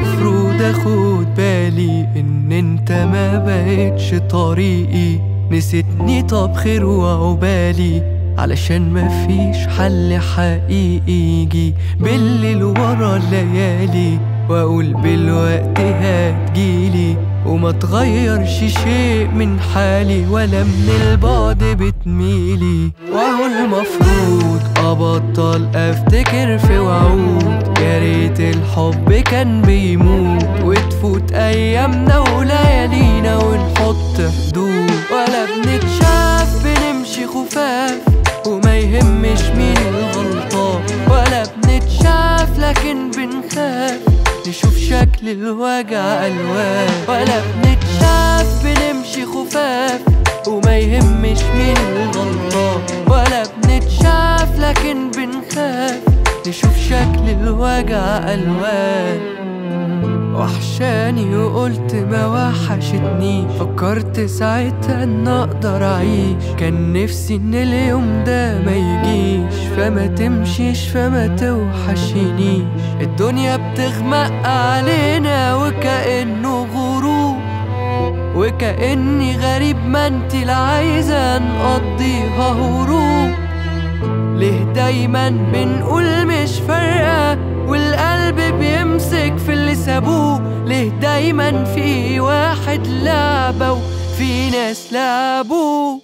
المفروض اخد بالي ان انت ما بقتش طريقي نسيتني طب خير وعقبالي علشان مفيش حل حقيقي يجي بالليل ورا الليالي واقول بالوقت هتجيلي وما تغيرش شيء من حالي ولا من البعد بتميلي وهو المفروض ابطل افتكر في وعود يا ريت الحب كان بيموت وتفوت ايامنا وليالينا ونحط حدود ولا بنتشاف بنمشي خفاف وما يهمش مين الغلطان ولا بنتشاف لكن بنخاف نشوف شكل الوجع ألوان ولا بنتشاف بنمشي خفاف وما يهمش مين الغلطان ولا بنتشاف لكن بنخاف نشوف شكل الوجع ألوان وحشاني وقلت ما وحشتني فكرت ساعتها ان اقدر اعيش كان نفسي ان اليوم ده ما يجيش فما تمشيش فما توحشنيش الدنيا بتغمق علينا وكأنه غروب وكأني غريب ما انت لا عايزة نقضيها هروب ليه دايما بنقول مش فارقة والقلب بيمسك في اللي سابوه ليه دايما في واحد لعبة وفي ناس لعبوه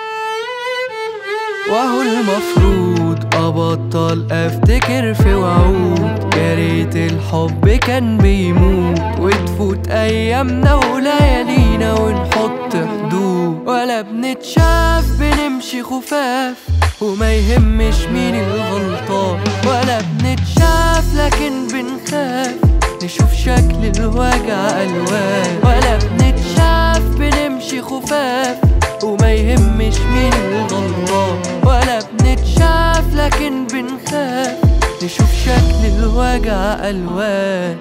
وهو المفروض ابطل افتكر في وعود يا ريت الحب كان بيموت وتفوت ايامنا وليالينا ونحط حدود ولا بنتشاف بنمشي خفاف وما يهمش مين الغلطان ولا بنتشاف لكن بنخاف نشوف شكل الوجع ألوان ولا بنتشاف بنمشي خفاف وما يهمش مين الغلطان ولا بنتشاف لكن بنخاف نشوف شكل الوجع ألوان